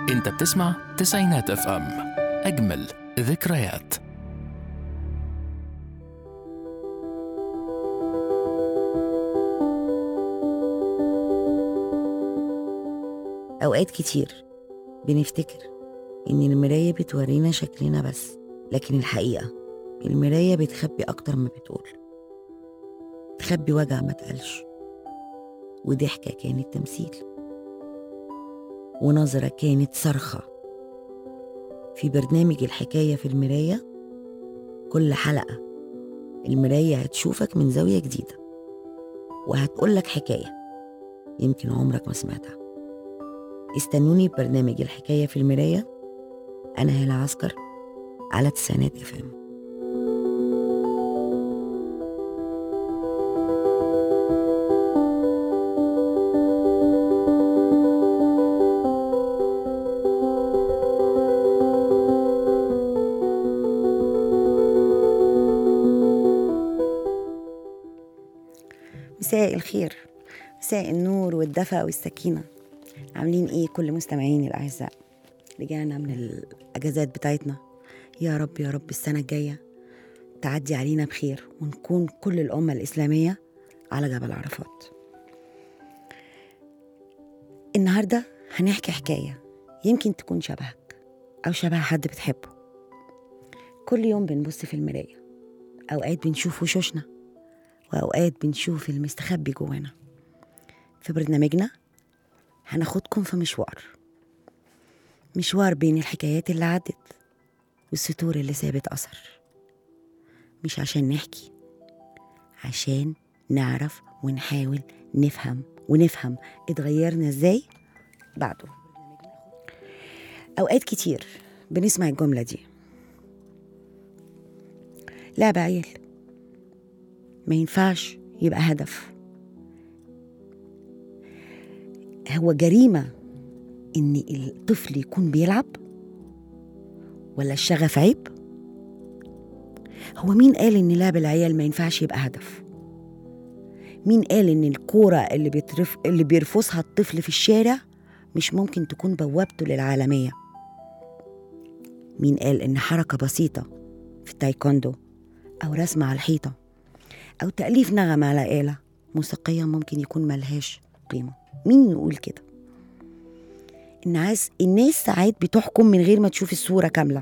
انت بتسمع تسعينات اف ام اجمل ذكريات أوقات كتير بنفتكر إن المراية بتورينا شكلنا بس لكن الحقيقة المراية بتخبي أكتر ما بتقول تخبي وجع ما تقالش وضحكة كانت تمثيل ونظرة كانت صرخة في برنامج الحكاية في المراية كل حلقة المراية هتشوفك من زاوية جديدة وهتقولك حكاية يمكن عمرك ما سمعتها استنوني ببرنامج الحكاية في المراية أنا هلا عسكر على تسعينات اف ام مساء الخير مساء النور والدفى والسكينة عاملين ايه كل مستمعيني الأعزاء رجعنا من الأجازات بتاعتنا يا رب يا رب السنة الجاية تعدي علينا بخير ونكون كل الأمة الإسلامية على جبل عرفات النهاردة هنحكي حكاية يمكن تكون شبهك أو شبه حد بتحبه كل يوم بنبص في المراية أوقات بنشوف وشوشنا وأوقات بنشوف المستخبي جوانا في برنامجنا هناخدكم في مشوار مشوار بين الحكايات اللي عدت والسطور اللي سابت أثر مش عشان نحكي عشان نعرف ونحاول نفهم ونفهم اتغيرنا ازاي بعده أوقات كتير بنسمع الجملة دي لعبة عيل ما ينفعش يبقى هدف هو جريمة إن الطفل يكون بيلعب ولا الشغف عيب هو مين قال إن لعب العيال ما ينفعش يبقى هدف مين قال إن الكورة اللي بيترف اللي بيرفسها الطفل في الشارع مش ممكن تكون بوابته للعالمية مين قال إن حركة بسيطة في التايكوندو أو رسم على الحيطة أو تأليف نغمة على آلة موسيقية ممكن يكون ملهاش قيمة مين نقول كده الناس الناس ساعات بتحكم من غير ما تشوف الصورة كاملة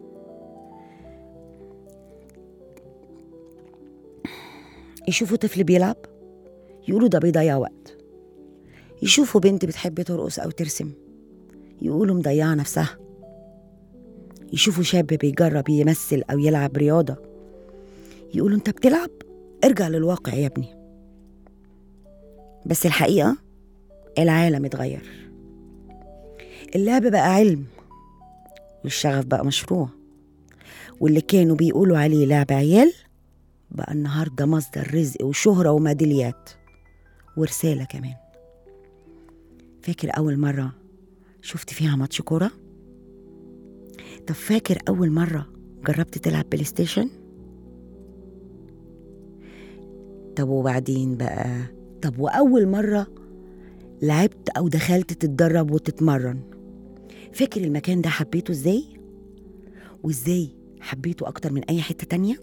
يشوفوا طفل بيلعب يقولوا ده بيضيع وقت يشوفوا بنت بتحب ترقص أو ترسم يقولوا مضيعة نفسها يشوفوا شاب بيجرب يمثل أو يلعب رياضة يقولوا أنت بتلعب ارجع للواقع يا ابني بس الحقيقة العالم اتغير اللعب بقى علم والشغف بقى مشروع واللي كانوا بيقولوا عليه لعب عيال بقى النهاردة مصدر رزق وشهرة وميداليات ورسالة كمان فاكر أول مرة شفت فيها ماتش كورة؟ طب فاكر أول مرة جربت تلعب بلاي ستيشن؟ طب وبعدين بقى طب وأول مرة لعبت أو دخلت تتدرب وتتمرن فاكر المكان ده حبيته ازاي؟ وازاي حبيته أكتر من أي حتة تانية؟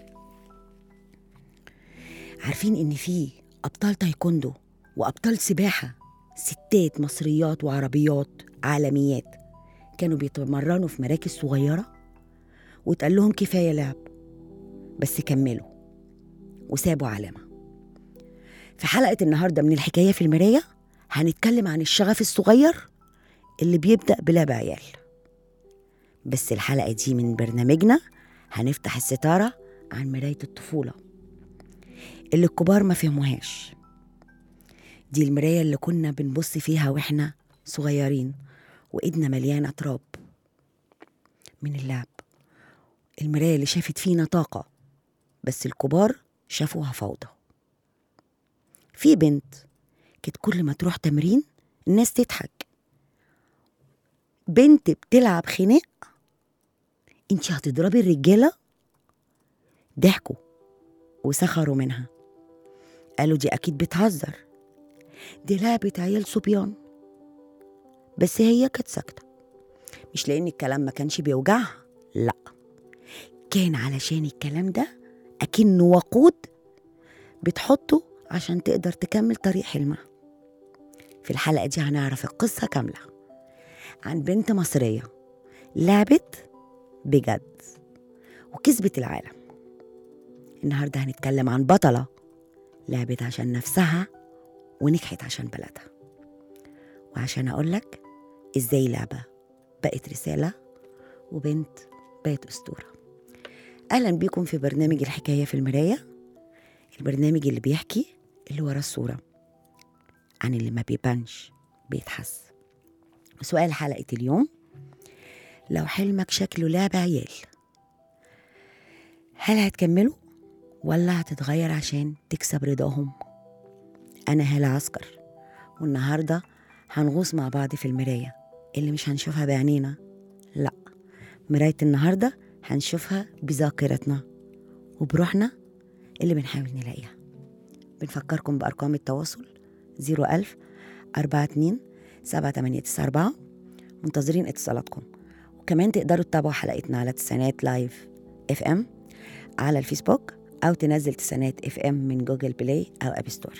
عارفين إن في أبطال تايكوندو وأبطال سباحة ستات مصريات وعربيات عالميات كانوا بيتمرنوا في مراكز صغيرة واتقال لهم كفاية لعب بس كملوا وسابوا علامة في حلقة النهاردة من الحكاية في المراية هنتكلم عن الشغف الصغير اللي بيبدأ بلعب عيال بس الحلقة دي من برنامجنا هنفتح الستارة عن مراية الطفولة اللي الكبار ما فهموهاش دي المراية اللي كنا بنبص فيها واحنا صغيرين وإيدنا مليانة تراب من اللعب المراية اللي شافت فينا طاقة بس الكبار شافوها فوضى في بنت كانت كل ما تروح تمرين الناس تضحك بنت بتلعب خناق انت هتضربي الرجالة ضحكوا وسخروا منها قالوا دي أكيد بتهزر دي لعبة عيال صبيان بس هي كانت ساكتة مش لأن الكلام ما كانش بيوجعها لأ كان علشان الكلام ده أكنه وقود بتحطه عشان تقدر تكمل طريق حلمها في الحلقة دي هنعرف القصة كاملة عن بنت مصرية لعبت بجد وكسبت العالم النهاردة هنتكلم عن بطلة لعبت عشان نفسها ونجحت عشان بلدها وعشان أقولك إزاي لعبة بقت رسالة وبنت بقت أسطورة أهلا بيكم في برنامج الحكاية في المراية البرنامج اللي بيحكي اللي ورا الصورة عن اللي ما بيبانش بيتحس وسؤال حلقة اليوم لو حلمك شكله لعب عيال هل هتكمله ولا هتتغير عشان تكسب رضاهم أنا هالة عسكر والنهاردة هنغوص مع بعض في المراية اللي مش هنشوفها بعينينا لأ مراية النهاردة هنشوفها بذاكرتنا وبروحنا اللي بنحاول نلاقيها بنفكركم بأرقام التواصل 01000 42 7894 منتظرين اتصالاتكم وكمان تقدروا تتابعوا حلقتنا على تسعينات لايف اف ام على الفيسبوك او تنزل تسعينات اف ام من جوجل بلاي او اب ستور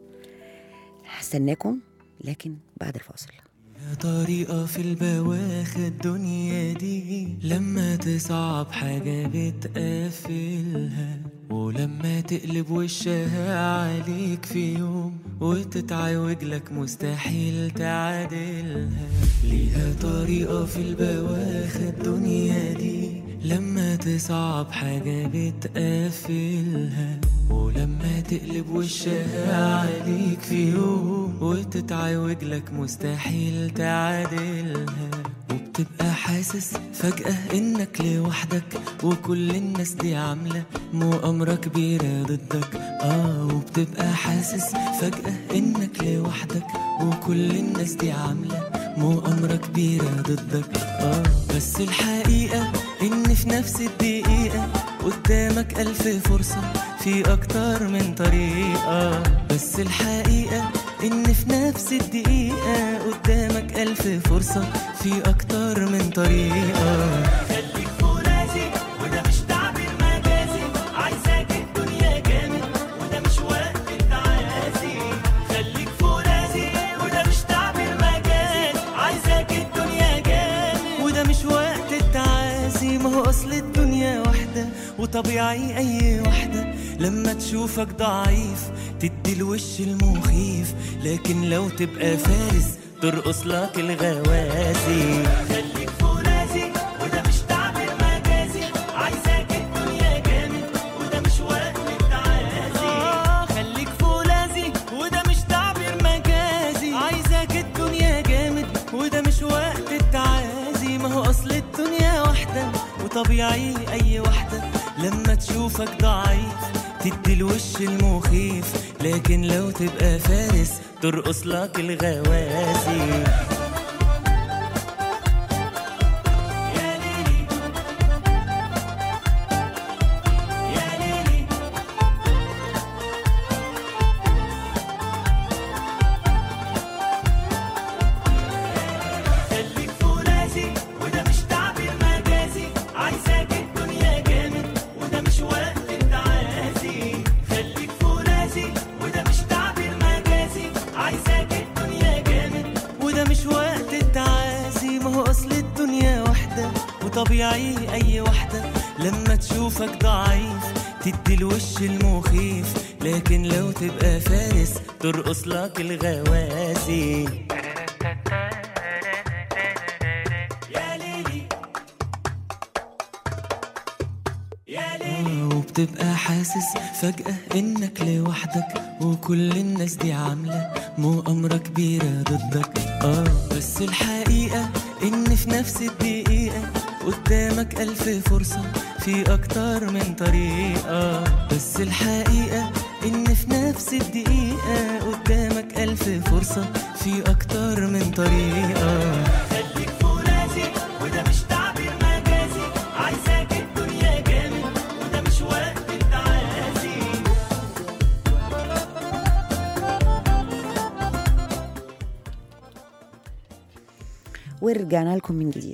هستناكم لكن بعد الفاصل يا طريقة في البواخ الدنيا دي لما تصعب حاجة بتقفلها ولما تقلب وشها عليك في يوم وتتعوج لك مستحيل تعادلها ليها طريقة في البواخ الدنيا دي لما تصعب حاجة بتقفلها ولما تقلب وشها عليك في يوم وتتعوج لك مستحيل تعادلها وبتبقى حاسس فجأة انك لوحدك وكل الناس دي عاملة مؤامرة كبيرة ضدك اه وبتبقى حاسس فجأة انك لوحدك وكل الناس دي عاملة مؤامرة كبيرة ضدك اه بس الحقيقة ان في نفس الدقيقة قدامك ألف فرصة في أكتر من طريقة بس الحقيقة إن في نفس الدقيقة قدامك ألف فرصة في أكتر من طريقة خليك فرازي وده مش تعبير مجازي عايزاك الدنيا جامد وده مش وقت التعازي خليك فرازي وده مش تعبير مجازي عايزاك الدنيا جامد وده مش وقت التعازي ما هو أصل الدنيا واحدة وطبيعي أي واحدة لما تشوفك ضعيف تدي الوش المخيف لكن لو تبقى فارس ترقص لك الغوازي خليك فرازي وده مش تعبير مجازي عايزاك الدنيا جامد وده مش وقت التعازي آه خليك فولاذي وده مش تعبير مجازي عايزاك الدنيا جامد وده مش وقت التعازي ما هو اصل الدنيا واحدة وطبيعي اي واحدة لما تشوفك ضعيف تدي الوش المخيف لكن لو تبقى فارس ترقص لك الغوازي يا ليلي يا ليلي خليك فرازي وده مش تعبير مجازي عايزاك الدنيا جامد وده مش وقت التعازي خليك فرازي وده مش تعبير مجازي عايزاك الدنيا جامد وده مش وقت التعازي ما هو اصل الدنيا واحدة وطبيعي اي واحدة لما تشوفك ضعيف تدي الوش المخيف لكن لو تبقى فارس ترقص لك الغوازي يا ليلي يا ليلي وبتبقى حاسس فجأة إنك لوحدك وكل الناس دي عاملة مؤامرة كبيرة ضدك آه بس الحقيقة إن في نفس الدقيقة قدامك ألف فرصة في أكتر من طريقة بس الحقيقة إن في نفس الدقيقة قدامك ألف فرصة في أكتر من طريقة خليك فرازي وده مش تعبير مجازي عايزاك الدنيا جامد وده مش وقت التعازي ورجعنا لكم من جديد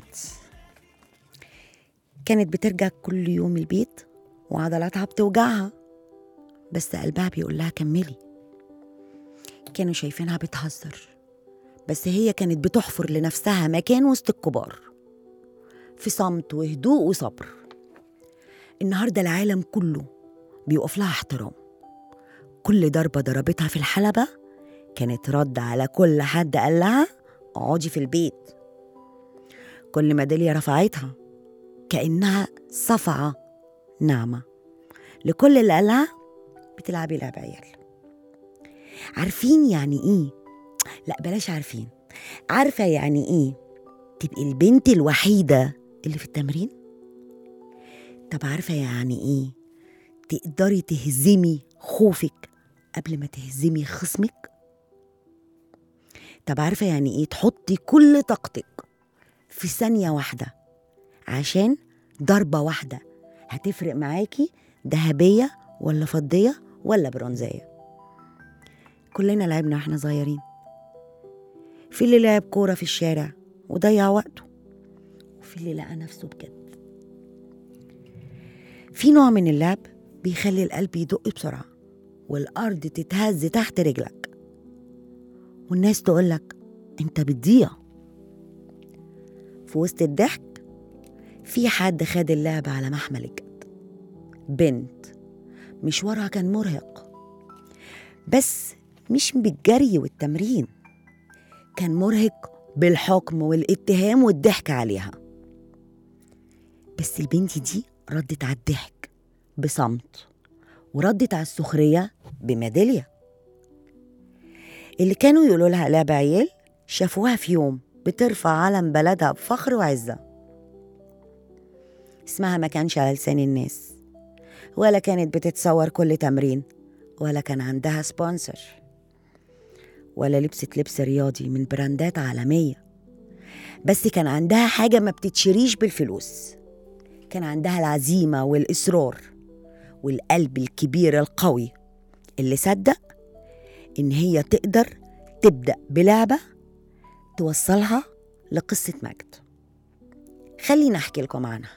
كانت بترجع كل يوم البيت وعضلاتها بتوجعها بس قلبها بيقول لها كملي كانوا شايفينها بتهزر بس هي كانت بتحفر لنفسها مكان وسط الكبار في صمت وهدوء وصبر النهارده العالم كله بيقف لها احترام كل ضربة ضربتها في الحلبة كانت رد على كل حد قال لها اقعدي في البيت كل ميدالية رفعتها كأنها صفعة ناعمة لكل اللي قالها بتلعبي لعب عيال عارفين يعني ايه لا بلاش عارفين عارفة يعني ايه تبقي البنت الوحيدة اللي في التمرين طب عارفة يعني ايه تقدري تهزمي خوفك قبل ما تهزمي خصمك طب عارفة يعني ايه تحطي كل طاقتك في ثانية واحدة عشان ضربة واحدة هتفرق معاكي ذهبية ولا فضية ولا برونزية كلنا لعبنا واحنا صغيرين في اللي لعب كورة في الشارع وضيع وقته وفي اللي لقى نفسه بجد في نوع من اللعب بيخلي القلب يدق بسرعة والأرض تتهز تحت رجلك والناس تقولك انت بتضيع في وسط الضحك في حد خد اللعبة على محمل الجد بنت مشوارها كان مرهق بس مش بالجري والتمرين كان مرهق بالحكم والاتهام والضحك عليها بس البنت دي ردت على الضحك بصمت وردت على السخرية بميدالية اللي كانوا يقولوا لها لعبة عيال شافوها في يوم بترفع علم بلدها بفخر وعزة اسمها ما كانش على لسان الناس ولا كانت بتتصور كل تمرين ولا كان عندها سبونسر ولا لبست لبس رياضي من براندات عالمية بس كان عندها حاجة ما بتتشريش بالفلوس كان عندها العزيمة والإصرار والقلب الكبير القوي اللي صدق إن هي تقدر تبدأ بلعبة توصلها لقصة مجد خليني أحكي لكم عنها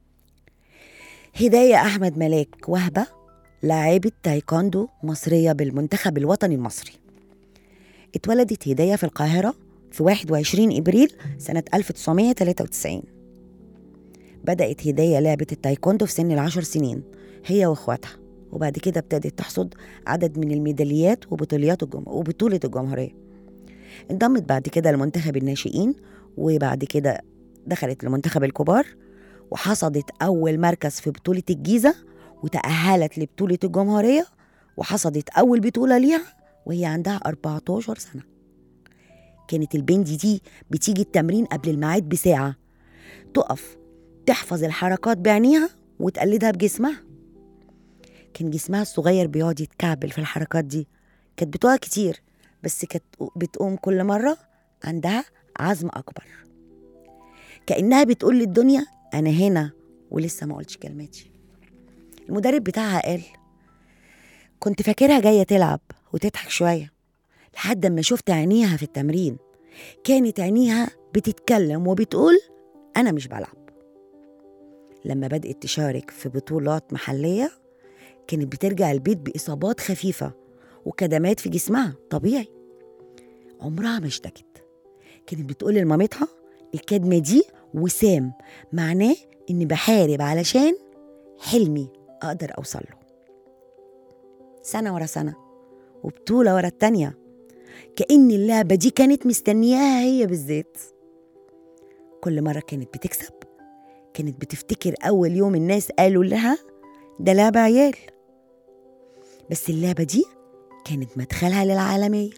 هداية أحمد ملاك وهبة لاعبة تايكوندو مصرية بالمنتخب الوطني المصري اتولدت هداية في القاهرة في 21 إبريل سنة 1993 بدأت هداية لعبة التايكوندو في سن العشر سنين هي واخواتها وبعد كده ابتدت تحصد عدد من الميداليات وبطوليات الجم... وبطولة الجمهورية انضمت بعد كده لمنتخب الناشئين وبعد كده دخلت لمنتخب الكبار وحصدت أول مركز في بطولة الجيزة وتأهلت لبطولة الجمهورية وحصدت أول بطولة ليها وهي عندها 14 سنة كانت البنت دي بتيجي التمرين قبل الميعاد بساعة تقف تحفظ الحركات بعينيها وتقلدها بجسمها كان جسمها الصغير بيقعد يتكعبل في الحركات دي كانت بتقع كتير بس كانت بتقوم كل مرة عندها عزم أكبر كأنها بتقول للدنيا أنا هنا ولسه ما قلتش كلماتي المدرب بتاعها قال كنت فاكرها جاية تلعب وتضحك شوية لحد ما شفت عينيها في التمرين كانت عينيها بتتكلم وبتقول أنا مش بلعب لما بدأت تشارك في بطولات محلية كانت بترجع البيت بإصابات خفيفة وكدمات في جسمها طبيعي عمرها ما اشتكت كانت بتقول لمامتها الكدمة دي وسام معناه إني بحارب علشان حلمي أقدر أوصل له سنة ورا سنة وبطولة ورا التانية كأن اللعبة دي كانت مستنياها هي بالذات كل مرة كانت بتكسب كانت بتفتكر أول يوم الناس قالوا لها ده لعبة عيال بس اللعبة دي كانت مدخلها للعالمية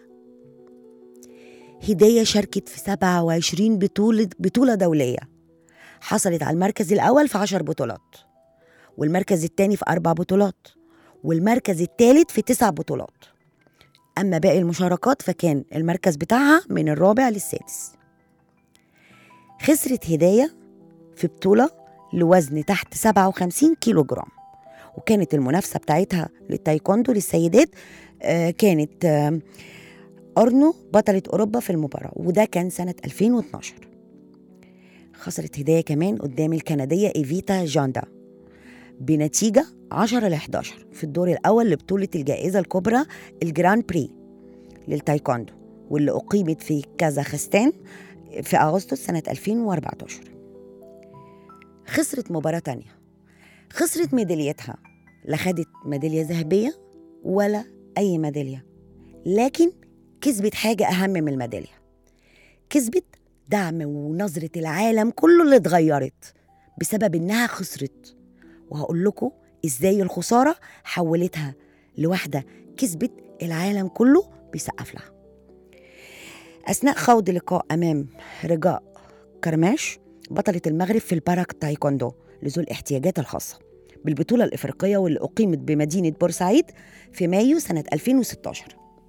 هدية شاركت في 27 بطولة بطولة دولية حصلت على المركز الأول في 10 بطولات والمركز الثاني في أربع بطولات والمركز الثالث في تسع بطولات أما باقي المشاركات فكان المركز بتاعها من الرابع للسادس خسرت هداية في بطولة لوزن تحت 57 كيلو جرام وكانت المنافسة بتاعتها للتايكوندو للسيدات آه، كانت آه، أرنو بطلة أوروبا في المباراة وده كان سنة 2012 خسرت هداية كمان قدام الكندية إيفيتا جوندا بنتيجة 10 ل 11 في الدور الأول لبطولة الجائزة الكبرى الجراند بري للتايكوندو واللي أقيمت في كازاخستان في أغسطس سنة 2014 خسرت مباراة تانية خسرت ميداليتها لا خدت ميدالية ذهبية ولا أي ميدالية لكن كسبت حاجة أهم من الميدالية كسبت دعم ونظرة العالم كله اللي اتغيرت بسبب إنها خسرت وهقول لكم إزاي الخسارة حولتها لواحدة كسبت العالم كله بيسقف لها أثناء خوض لقاء أمام رجاء كرماش بطلة المغرب في الباراك تايكوندو لذو الاحتياجات الخاصة بالبطولة الإفريقية واللي أقيمت بمدينة بورسعيد في مايو سنة 2016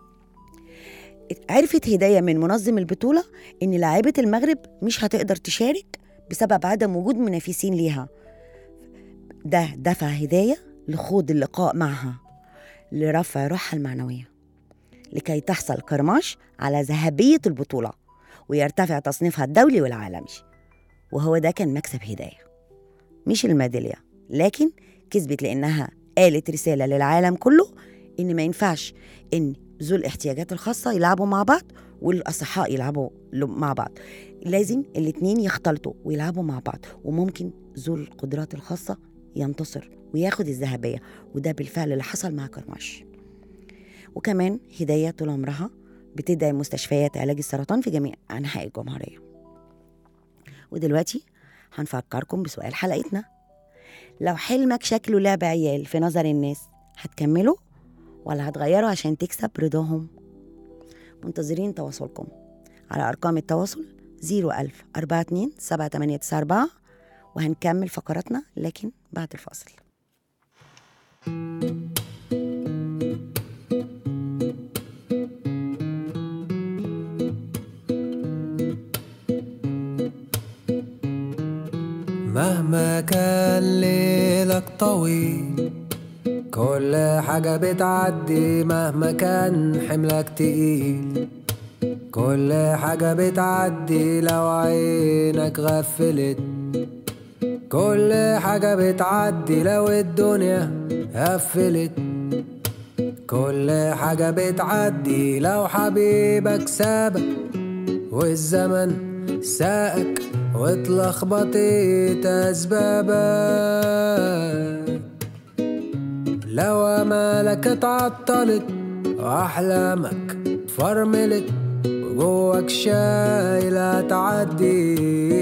عرفت هداية من منظم البطولة إن لاعبة المغرب مش هتقدر تشارك بسبب عدم وجود منافسين ليها ده دفع هداية لخوض اللقاء معها لرفع روحها المعنوية لكي تحصل كرماش على ذهبية البطولة ويرتفع تصنيفها الدولي والعالمي وهو ده كان مكسب هداية مش الميدالية لكن كسبت لأنها قالت رسالة للعالم كله إن ما ينفعش إن ذو الاحتياجات الخاصة يلعبوا مع بعض والأصحاء يلعبوا مع بعض لازم الاتنين يختلطوا ويلعبوا مع بعض وممكن ذو القدرات الخاصة ينتصر وياخد الذهبية وده بالفعل اللي حصل مع كرماش وكمان هداية طول عمرها بتدعم مستشفيات علاج السرطان في جميع أنحاء الجمهورية ودلوقتي هنفكركم بسؤال حلقتنا لو حلمك شكله لعب عيال في نظر الناس هتكمله ولا هتغيره عشان تكسب رضاهم منتظرين تواصلكم على أرقام التواصل 01000 42 7894 وهنكمل فقراتنا لكن بعد الفاصل مهما كان ليلك طويل كل حاجة بتعدي مهما كان حملك تقيل كل حاجة بتعدي لو عينك غفلت كل حاجة بتعدي لو الدنيا قفلت كل حاجة بتعدي لو حبيبك سابك والزمن ساقك واتلخبطت أسبابك لو أمالك اتعطلت وأحلامك فرملت وجواك شايلة تعدي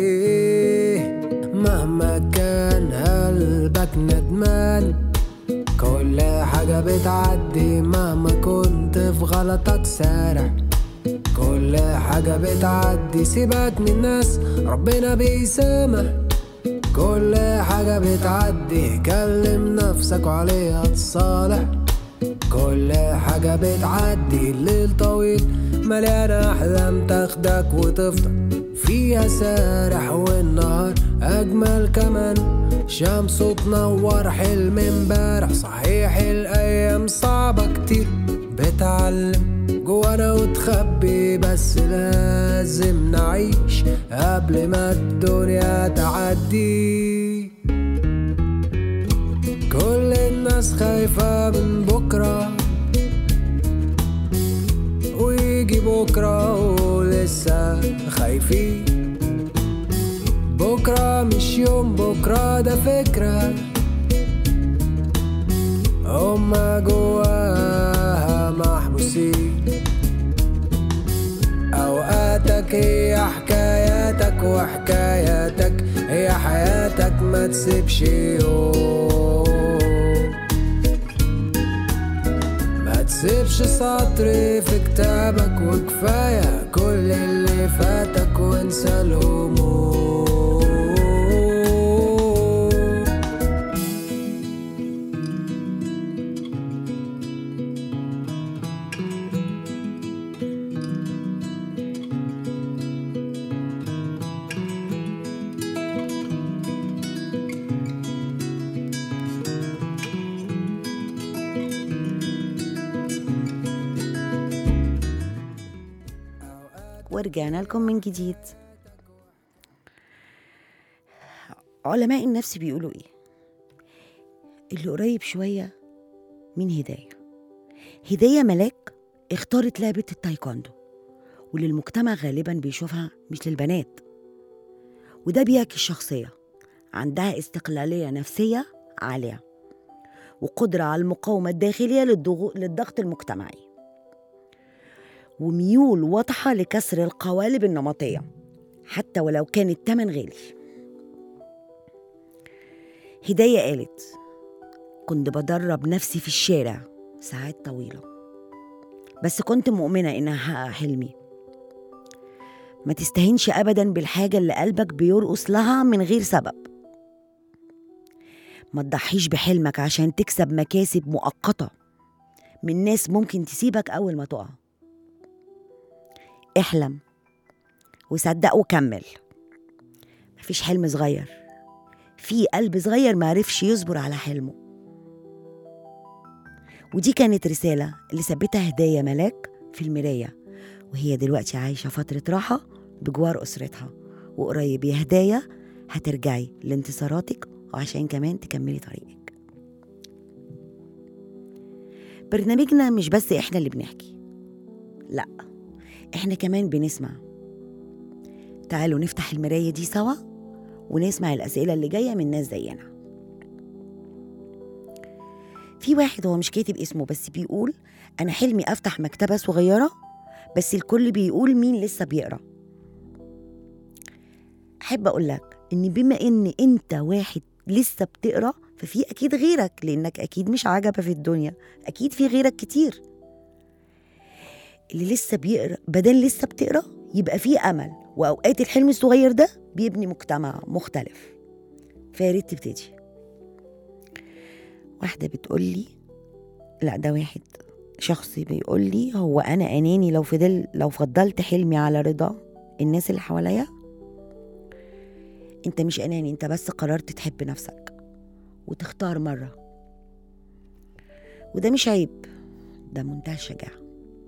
مهما كان قلبك ندمان كل حاجة بتعدي مهما كنت في غلطك سارح كل حاجة بتعدي سيبك من الناس ربنا بيسامح كل حاجة بتعدي كلم نفسك وعليها تصالح كل حاجة بتعدي الليل طويل مليانة أحلام تاخدك وتفضل فيها سارح والنهار أجمل كمان شمس تنور حلم امبارح صحيح الأيام صعبة كتير بتعلم جوانا وتخبي بس لازم نعيش قبل ما الدنيا تعدي كل الناس خايفة من بكرة ويجي بكرة ولسه خايفين بكرة مش يوم بكرة ده فكرة هما جواها محبوسين أوقاتك هي حكاياتك وحكاياتك هي حياتك ما تسيبش يوم ما تسيبش سطر في كتابك وكفاية كل اللي فاتك وانسى الهموم ورجعنا لكم من جديد علماء النفس بيقولوا ايه اللي قريب شوية من هداية هداية ملاك اختارت لعبة التايكوندو واللي المجتمع غالبا بيشوفها مش للبنات وده بيعكس شخصية عندها استقلالية نفسية عالية وقدرة على المقاومة الداخلية للضغو- للضغط المجتمعي وميول واضحة لكسر القوالب النمطية حتى ولو كان التمن غالي هداية قالت كنت بدرب نفسي في الشارع ساعات طويلة بس كنت مؤمنة إنها هحقق حلمي ما تستهينش أبدا بالحاجة اللي قلبك بيرقص لها من غير سبب ما تضحيش بحلمك عشان تكسب مكاسب مؤقتة من ناس ممكن تسيبك أول ما تقع احلم وصدق وكمل مفيش حلم صغير في قلب صغير معرفش يصبر على حلمه ودي كانت رسالة اللي ثبتها هدايا ملاك في المراية وهي دلوقتي عايشة فترة راحة بجوار أسرتها وقريب يا هدايا هترجعي لانتصاراتك وعشان كمان تكملي طريقك برنامجنا مش بس احنا اللي بنحكي لا احنا كمان بنسمع تعالوا نفتح المراية دي سوا ونسمع الأسئلة اللي جاية من ناس زينا في واحد هو مش كاتب اسمه بس بيقول أنا حلمي أفتح مكتبة صغيرة بس الكل بيقول مين لسه بيقرأ أحب أقول لك إن بما إن أنت واحد لسه بتقرأ ففي أكيد غيرك لأنك أكيد مش عجبة في الدنيا أكيد في غيرك كتير اللي لسه بيقرأ بدل لسه بتقرأ يبقى في أمل وأوقات الحلم الصغير ده بيبني مجتمع مختلف فياريت تبتدي واحدة بتقول لي لا ده واحد شخص بيقول لي هو أنا أناني لو فضل لو فضلت حلمي على رضا الناس اللي حواليا انت مش أناني انت بس قررت تحب نفسك وتختار مرة وده مش عيب ده منتهى الشجاعة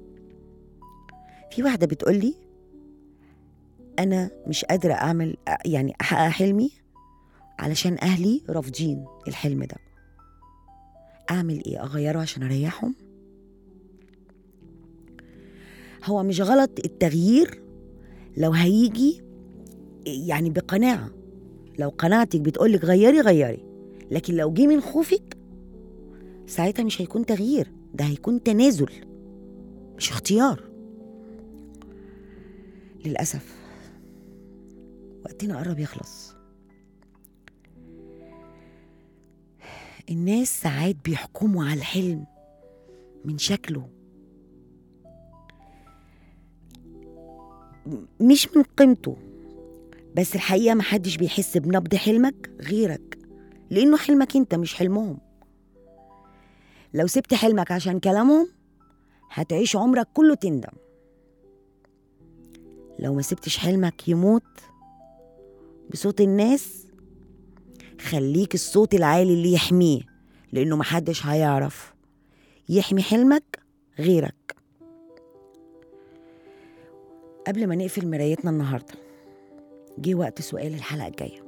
في واحدة بتقولي أنا مش قادرة أعمل يعني أحقق حلمي علشان أهلي رافضين الحلم ده أعمل إيه أغيره عشان أريحهم هو مش غلط التغيير لو هيجي يعني بقناعة لو قناعتك بتقولك غيري غيري لكن لو جه من خوفك ساعتها مش هيكون تغيير ده هيكون تنازل مش اختيار للأسف وقتنا قرب يخلص الناس ساعات بيحكموا على الحلم من شكله م- مش من قيمته بس الحقيقة محدش بيحس بنبض حلمك غيرك لأنه حلمك أنت مش حلمهم لو سبت حلمك عشان كلامهم هتعيش عمرك كله تندم لو ما سبتش حلمك يموت بصوت الناس خليك الصوت العالي اللي يحميه لأنه محدش هيعرف يحمي حلمك غيرك قبل ما نقفل مرايتنا النهاردة جه وقت سؤال الحلقة الجاية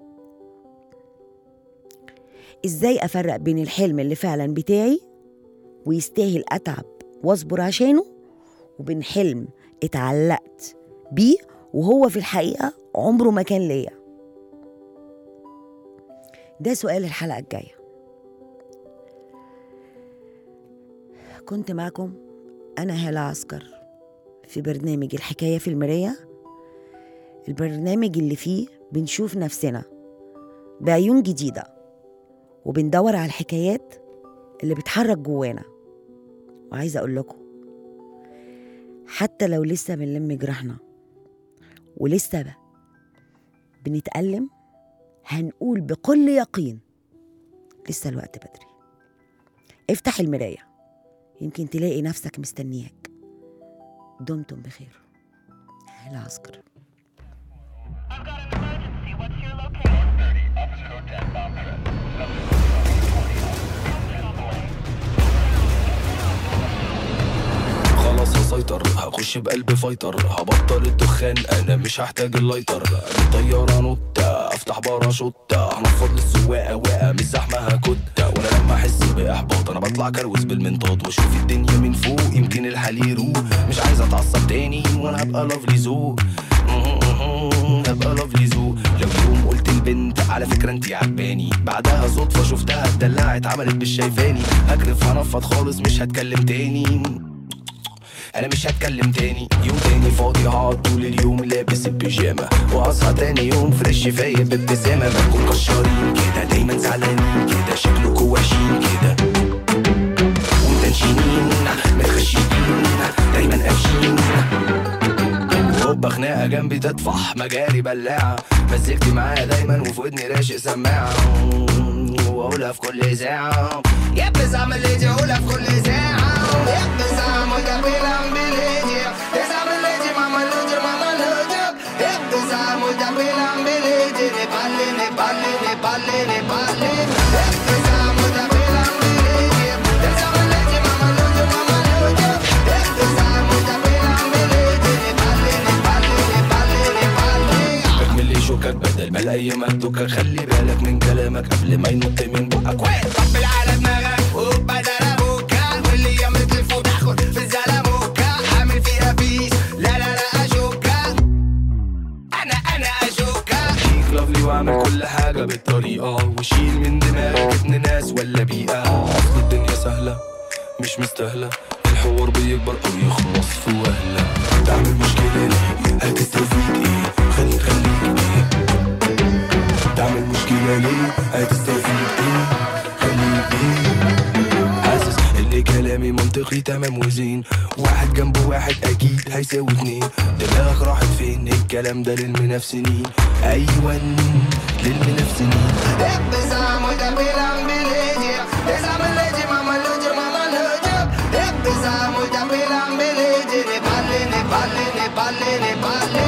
ازاي افرق بين الحلم اللي فعلا بتاعي ويستاهل اتعب واصبر عشانه وبين حلم اتعلقت بيه وهو في الحقيقة عمره ما كان ليا ده سؤال الحلقة الجاية كنت معكم أنا هالة عسكر في برنامج الحكاية في المراية البرنامج اللي فيه بنشوف نفسنا بعيون جديدة وبندور على الحكايات اللي بتحرك جوانا وعايزة أقول لكم حتى لو لسه بنلم جراحنا ولسه ب- بنتألم هنقول بكل يقين لسه الوقت بدري افتح المراية يمكن تلاقي نفسك مستنياك دمتم بخير هلا عسكر I've got an emergency. What's your location? خلاص هسيطر هخش بقلب فايتر هبطل الدخان انا مش هحتاج اللايتر طيارة نوتة افتح باراشوتة هنفض للسواقة واقع مش زحمة هكتة وانا لما احس باحباط انا بطلع كروز بالمنطاد واشوف الدنيا من فوق يمكن الحال يروق مش عايز اتعصب تاني وانا هبقى لافلي ذوق هبقى لافلي ذوق لو يوم قلت البنت على فكرة انتي عجباني بعدها صدفة شفتها اتدلعت عملت مش شايفاني هكرف هنفض خالص مش هتكلم تاني انا مش هتكلم تاني يوم تاني فاضي هقعد طول اليوم لابس البيجامه واصحى تاني يوم فريش فايق بابتسامه بنكون كشارين كده دايما زعلانين كده شكلكوا وحشين كده ومتنشنين متخشبين دايما قافشين هوبا خناقه جنبي تطفح مجاري بلاعه مزجتي معايا دايما وفي ودني راشق سماعه واقولها في كل ساعه يا بزعم اللي دي اقولها في كل ساعه يا بزعم وده بيلعب بليدي بزعم اللي دي ماما لودي ماما لودي يا بزعم وده بيلعب بليدي نبالي نبالي نبالي نبالي يا بزعم وده بيلعب بليدي بزعم اللي دي ماما لودي ماما لودي يا بزعم وده بيلعب بليدي نبالي نبالي نبالي نبالي اكمل شوكك بدل ما الايام هتدكك خلي بالك من كلامك قبل ما ينط من بقك وين طبل على دماغك وبدل ابوكا واللي يمت الفوت اخد في الزلموكا عامل فيها بيس لا لا لا اشوكا انا انا اشوكا شيك لافلي واعمل كل حاجه بالطريقه وشيل من دماغك ابن ناس ولا بيئه اصل الدنيا سهله مش مستاهله الحوار بيكبر او يخلص في وهله تعمل مشكله ليه هتستفيد ايه خلي خليك ايه تعمل مشكله ليه هتستفيد ايه خليك ايه حاسس ان كلامي منطقي تمام وزين واحد جنب واحد اكيد هيساوي اتنين دماغك راحت فين الكلام ده للمنافسين ايوه للمنافسين ابزام وده بيلعب بليدي ابزام الليدي ماما لودي ماما لودي ابزام وده بيلعب بليدي نبالي نبالي نبالي نبالي